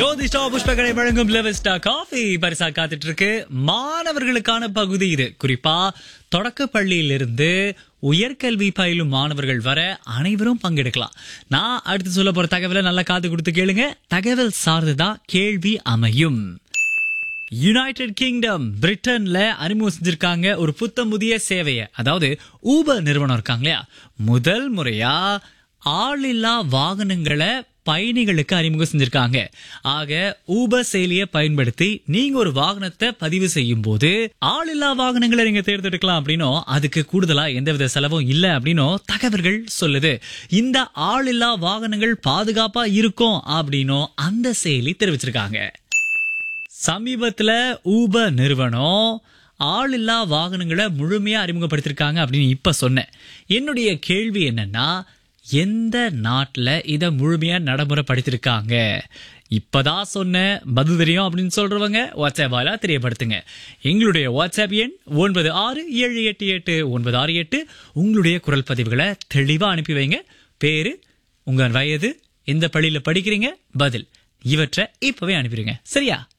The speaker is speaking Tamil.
ஜோதிஷ்டா புஷ்பகரை வழங்கும் லெவஸ்டா காஃபி பரிசா காத்துட்டு இருக்கு மாணவர்களுக்கான பகுதி இது குறிப்பா தொடக்க பள்ளியிலிருந்து உயர்கல்வி பயிலும் மாணவர்கள் வர அனைவரும் பங்கெடுக்கலாம் நான் அடுத்து சொல்ல போற தகவலை நல்லா காது கொடுத்து கேளுங்க தகவல் சார்ந்துதான் கேள்வி அமையும் யுனைடெட் கிங்டம் பிரிட்டன்ல அறிமுகம் செஞ்சிருக்காங்க ஒரு புத்தம் புதிய சேவையை அதாவது ஊபர் நிறுவனம் இருக்காங்க இல்லையா முதல் முறையா ஆளில்லா வாகனங்களை பயணிகளுக்கு அறிமுகம் செஞ்சிருக்காங்க ஆக ஊபர் செயலியை பயன்படுத்தி நீங்க ஒரு வாகனத்தை பதிவு செய்யும் போது ஆளில்லா வாகனங்களை நீங்க தேர்ந்தெடுக்கலாம் அப்படின்னும் அதுக்கு கூடுதலா எந்தவித செலவும் இல்லை அப்படின்னும் தகவல்கள் சொல்லுது இந்த ஆளில்லா வாகனங்கள் பாதுகாப்பா இருக்கும் அப்படின்னும் அந்த செயலி தெரிவிச்சிருக்காங்க சமீபத்துல ஊபர் நிறுவனம் ஆளில்லா வாகனங்களை முழுமையா அறிமுகப்படுத்திருக்காங்க அப்படின்னு இப்ப சொன்னேன் என்னுடைய கேள்வி என்னன்னா எந்த நாட்டுல இதை முழுமையா நடைமுறைப்படுத்திருக்காங்க இப்பதான் சொன்னேன் பதில் தெரியும் அப்படின்னு சொல்றவங்க வாட்ஸ்அப் வாயிலா தெரியப்படுத்துங்க எங்களுடைய வாட்ஸ்அப் எண் ஒன்பது ஆறு ஏழு எட்டு எட்டு ஒன்பது ஆறு எட்டு உங்களுடைய குரல் பதிவுகளை தெளிவா அனுப்பி வைங்க பேரு உங்க வயது எந்த பள்ளியில படிக்கிறீங்க பதில் இவற்றை இப்பவே அனுப்பிடுங்க சரியா